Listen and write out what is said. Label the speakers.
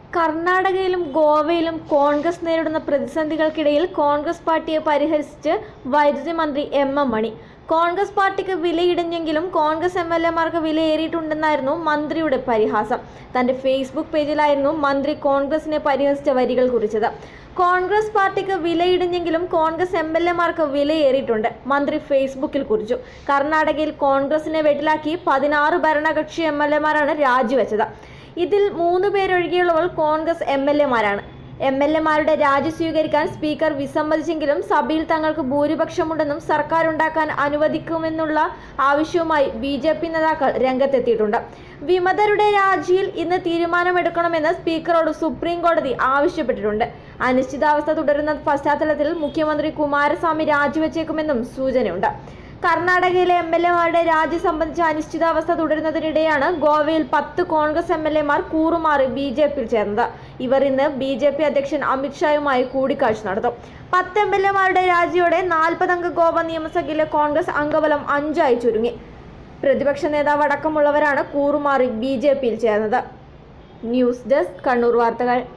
Speaker 1: കർണാടകയിലും ഗോവയിലും കോൺഗ്രസ് നേരിടുന്ന പ്രതിസന്ധികൾക്കിടയിൽ കോൺഗ്രസ് പാർട്ടിയെ പരിഹസിച്ച് വൈദ്യുതി മന്ത്രി എം എം മണി കോൺഗ്രസ് പാർട്ടിക്ക് വിലയിടിഞ്ഞെങ്കിലും കോൺഗ്രസ് എം എൽ എമാർക്ക് വിലയേറിയിട്ടുണ്ടെന്നായിരുന്നു മന്ത്രിയുടെ പരിഹാസം തന്റെ ഫേസ്ബുക്ക് പേജിലായിരുന്നു മന്ത്രി കോൺഗ്രസിനെ പരിഹസിച്ച വരികൾ കുറിച്ചത് കോൺഗ്രസ് പാർട്ടിക്ക് വിലയിടിഞ്ഞെങ്കിലും കോൺഗ്രസ് എം എൽ എമാർക്ക് വിലയേറിയിട്ടുണ്ട് മന്ത്രി ഫേസ്ബുക്കിൽ കുറിച്ചു കർണാടകയിൽ കോൺഗ്രസിനെ വെട്ടിലാക്കി പതിനാറ് ഭരണകക്ഷി എം എൽ എമാരാണ് രാജിവെച്ചത് ഇതിൽ മൂന്ന് പേരൊഴികെയുള്ളവർ കോൺഗ്രസ് എം എൽ എമാരാണ് എം എൽ എമാരുടെ രാജി സ്വീകരിക്കാൻ സ്പീക്കർ വിസമ്മതിച്ചെങ്കിലും സഭയിൽ തങ്ങൾക്ക് ഭൂരിപക്ഷമുണ്ടെന്നും സർക്കാർ ഉണ്ടാക്കാൻ അനുവദിക്കുമെന്നുള്ള ആവശ്യവുമായി ബി ജെ പി നേതാക്കൾ രംഗത്തെത്തിയിട്ടുണ്ട് വിമതരുടെ രാജിയിൽ ഇന്ന് തീരുമാനമെടുക്കണമെന്ന് സ്പീക്കറോട് സുപ്രീം കോടതി ആവശ്യപ്പെട്ടിട്ടുണ്ട് അനിശ്ചിതാവസ്ഥ തുടരുന്ന പശ്ചാത്തലത്തിൽ മുഖ്യമന്ത്രി കുമാരസ്വാമി രാജിവെച്ചേക്കുമെന്നും സൂചനയുണ്ട് കർണാടകയിലെ എം എൽ എമാരുടെ രാജി സംബന്ധിച്ച അനിശ്ചിതാവസ്ഥ തുടരുന്നതിനിടെയാണ് ഗോവയിൽ പത്ത് കോൺഗ്രസ് എം എൽ എമാർ കൂറുമാറി ബി ജെ പിയിൽ ചേർന്നത് ഇവർ ഇന്ന് ബി ജെ പി അധ്യക്ഷൻ അമിത്ഷായുമായി കൂടിക്കാഴ്ച നടത്തും പത്ത് എം എൽ എമാരുടെ രാജിയോടെ നാൽപ്പതംഗ ഗോവ നിയമസഭയിലെ കോൺഗ്രസ് അംഗബലം അഞ്ചായി ചുരുങ്ങി പ്രതിപക്ഷ നേതാവ് അടക്കമുള്ളവരാണ് കൂറുമാറി ബി ജെ പിയിൽ ചേർന്നത് ന്യൂസ് ഡെസ്ക് കണ്ണൂർ വാർത്തകൾ